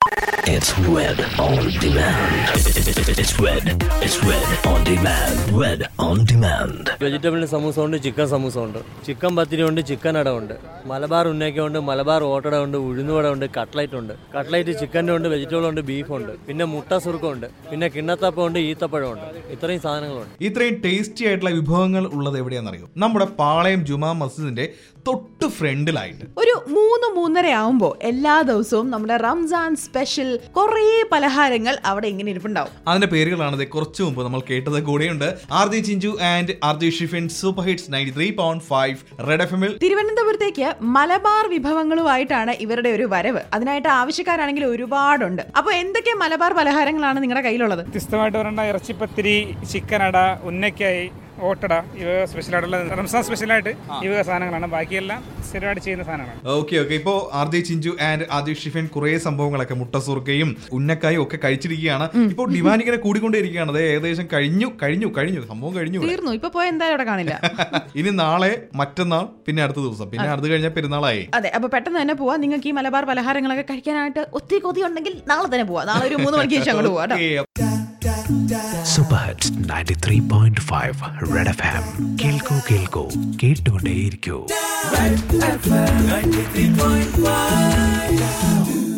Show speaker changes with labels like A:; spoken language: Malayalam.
A: It's Red on demand. It's Red. It's Red on demand. Red on demand.
B: വെജിറ്റബിളിന് samosa ഉണ്ട് ചിക്കൻ സമൂസ ഉണ്ട് ചിക്കൻ പത്തിരി ഉണ്ട് ചിക്കൻ അട ഉണ്ട് മലബാർ ഉന്നയ്ക്ക ഉണ്ട് മലബാർ ഓട്ടട ഉണ്ട് ഉഴുന്നുവട ഉണ്ട് കട്ട്ലൈറ്റ് ഉണ്ട് കട്ട്ലൈറ്റ് ചിക്കൻ്റെ ഉണ്ട് വെജിറ്റബിൾ ഉണ്ട് ബീഫ് ഉണ്ട് പിന്നെ മുട്ട സുറുക്കം ഉണ്ട് പിന്നെ കിണ്ണത്തപ്പം ഉണ്ട് ഈത്തപ്പഴം ഉണ്ട് ഇത്രയും സാധനങ്ങളുണ്ട്
C: ഇത്രയും ടേസ്റ്റി ആയിട്ടുള്ള വിഭവങ്ങൾ ഉള്ളത് എവിടെയാണെന്നറിയോ നമ്മുടെ പാളയം ജുമാ മസ്ജിദിന്റെ തൊട്ട് ഫ്രണ്ടിലായിട്ട്
D: ഒരു മൂന്ന് മൂന്നര ആവുമ്പോൾ എല്ലാ ദിവസവും നമ്മുടെ റംസാൻ സ്പെഷ്യൽ കുറേ പലഹാരങ്ങൾ അവിടെ ഇങ്ങനെ ഇരിപ്പുണ്ടാവും
C: അതിന്റെ പേരുകളാണ് ദേ കുറച്ചു മുമ്പ് നമ്മൾ കേട്ടത് കൂടെയുണ്ട് R J Chinchu and R J Shifin super hits ninety three point five red F എമ്മിൽ
D: തിരുവനന്തപുരത്തേക്ക് മലബാർ വിഭവങ്ങളുമായിട്ടാണ് ഇവരുടെ ഒരു വരവ് അതിനായിട്ട് ആവശ്യക്കാരാണെങ്കിൽ ഒരുപാടുണ്ട് അപ്പോൾ എന്തൊക്കെ മലബാർ പലഹാരങ്ങളാണ് നിങ്ങളുടെ കയ്യിലുള്ളത്
E: വ്യത്യസ്തമായിട്ട് വരേണ്ട ഇറച്ചിപ്പത്തിരി ചിക്കൻ അട ഉന്നക്കായി ഓട്ടട ഇവ സ്പെഷ്യലായിട്ടുള്ള റംസാൻ സ്പെഷ്യലായിട്ട് ഇവ സാധനങ്ങളാണ് ബാക്കിയെല്ലാം സ്ഥിരമായിട്ട് ചെയ്യുന്ന സാധനങ്ങളാണ്
C: ഓക്കെ ഓക്കെ ഇപ്പോ R J Chinchu and R J Shifin കുറെ സംഭവങ്ങളൊക്കെ മുട്ടസുറുക്കയും ഉന്നക്കായും ഒക്കെ കഴിച്ചിരിക്കുകയാണ് ഇപ്പോൾ ഡിമാൻഡ് ഇങ്ങനെ കൂടിക്കൊണ്ടേയിരിക്കുകയാണ് അത് ഏകദേശം കഴിഞ്ഞു കഴിഞ്ഞു കഴിഞ്ഞു സംഭവം കഴിഞ്ഞു ഇവിടെ.
D: തീർന്നു ഇപ്പൊ പോയ എന്തായാലും അവിടെ കാണില്ല
C: ഇനി നാളെ മറ്റന്നാൾ പിന്നെ അടുത്ത ദിവസം പിന്നെ അടുത്ത് കഴിഞ്ഞാൽ പെരുന്നാളായി
D: അതെ അപ്പൊ പെട്ടെന്ന് തന്നെ പോവാ നിങ്ങൾക്ക് ഈ മലബാർ പലഹാരങ്ങളൊക്കെ കഴിക്കാനായിട്ട് ഒത്തിരി കൊതി ഉണ്ടെങ്കിൽ നാളെ തന്നെ പോവാ നാളെ ഒരു മൂന്ന് മണിക്ക് ശേഷം അങ്ങോട്ട് പോവാ കേട്ടോ
C: Okay,
A: Super Hits 93.5 Red FM. കേൾക്കൂ കേൾക്കൂ കേട്ടുകൊണ്ടേയിരിക്കൂ